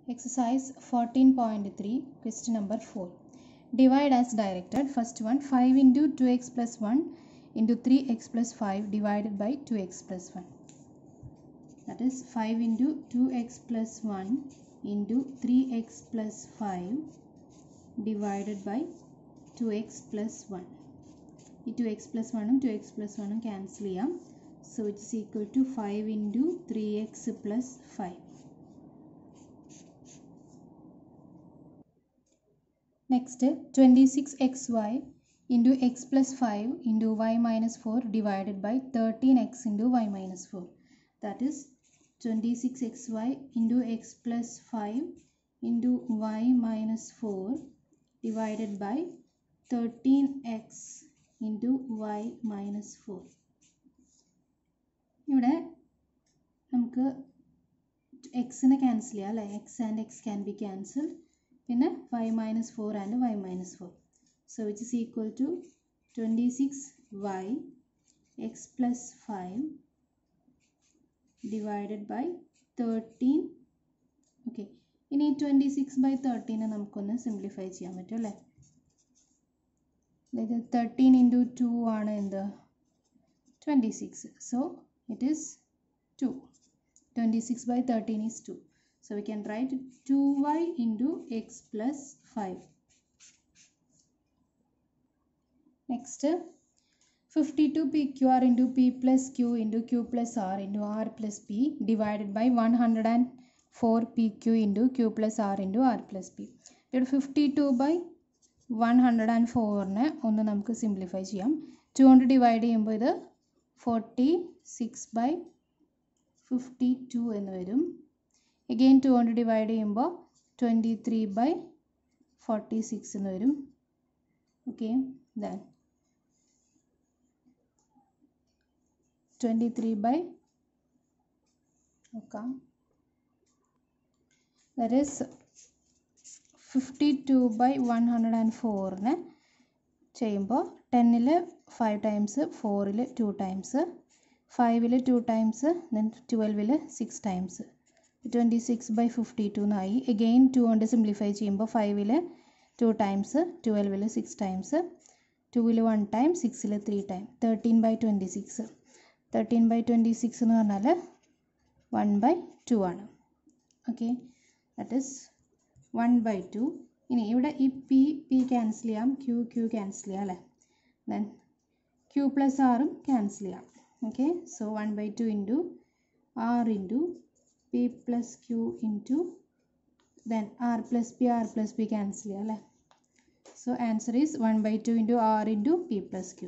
Exercise 14.3, question number 4. Divide as directed. First one 5 into 2x plus 1 into 3x plus 5 divided by 2x plus 1. That is 5 into 2x plus 1 into 3x plus 5 divided by 2x plus 1. ഈ two x plus വണ്ണും two x plus വണ്ണും cancel ചെയ്യാം so it's equal to five into three x plus five next twenty six x y into x plus five into y minus four divided by thirteen x into y minus four that is twenty six x y into x plus five into y minus four divided by thirteen x into y minus four ഇവിടെ നമുക്ക് എക്സിനെ cancel ചെയ്യാം അല്ലേ x and x can be cancel പിന്നെ y minus four and y minus four so which is equal to twenty six y x plus five divided by thirteen okay ഇനി twenty six by തേർട്ടീനെ നമുക്കൊന്ന് simplify ചെയ്യാൻ പറ്റും അല്ലേ അതായത് thirteen into two ആണ് എന്ത് twenty six so it is two twenty six by thirteen is two so we can write two y into x plus five next fifty two p q r into p plus q into q plus r into r plus p divided by one hundred and four p q into q plus r into r plus p ഇവിടെ fifty two by one hundred and ഫോറിനെ ഒന്ന് നമുക്ക് simplify ചെയ്യാം two കൊണ്ട് divide ചെയ്യുമ്പോൾ ഇത് forty six by fifty two എന്ന് വരും എഗെയിൻ ടു കൊണ്ട് ഡിവൈഡ് ചെയ്യുമ്പോൾ twenty three by forty six എന്ന് വരും okay then twenty three by നോക്കാം that is fifty two by one hundred and ഫോറിന് ചെയ്യുമ്പോൾ ടെന്നിൽ ഫൈവ് ടൈംസ് ഫോറിൽ ടു ടൈംസ് ഫൈവിൽ ടു ടൈംസ് ദെൻ ട്വൽവിൽ six times twenty six by fifty two എന്നായി എഗെയിൻ ടു കൊണ്ട് സിംപ്ലിഫൈ ചെയ്യുമ്പോൾ ഫൈവിൽ ടു ടൈംസ് ട്വൽവിൽ സിക്സ് ടൈംസ് ടുവിൽ വൺ ടൈം സിക്സിൽ three time thirteen by twenty six thirteen by twenty six എന്ന് പറഞ്ഞാൽ വൺ ബൈ ടു ആണ് okay that is one by two ഇനി ഇവിടെ ഈ പി പി ക്യാൻസൽ ചെയ്യാം ക്യൂ ക്യൂ ക്യാൻസൽ ചെയ്യാം അല്ലേ ദെൻ ക്യൂ പ്ലസ് ആറും ക്യാൻസൽ ചെയ്യാം okay so one by two into r into p plus q into then r plus p r plus p cancel ചെയ്യാം അല്ലേ so answer is one by two into r into p plus q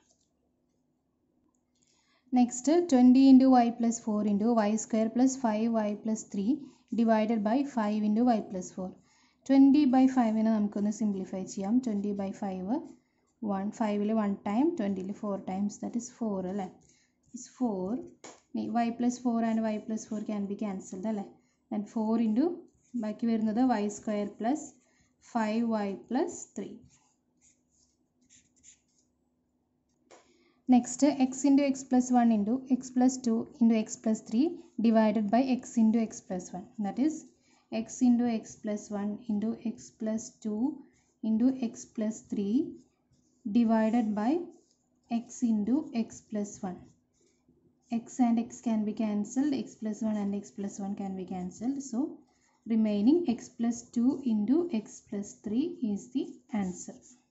next twenty into y plus four into y square plus five y plus three divided by five into y plus four twenty by ഫൈവിനെ നമുക്കൊന്ന് simplify ചെയ്യാം twenty by five one ഫൈവിൽ one time ട്വൻറ്റിയിൽ four times that is four അല്ലേ is four y plus four and y plus four can be cancelled അല്ലേ then four into ബാക്കി വരുന്നത് Y square plus five y plus three next x into x plus one into x plus two into x plus three divided by x into x plus one that is x into x plus one into x plus two into x plus three divided by x into x plus 1. x and x can be cancelled, x plus 1 and x plus 1 can be cancelled. So, remaining x plus 2 into x plus 3 is the answer.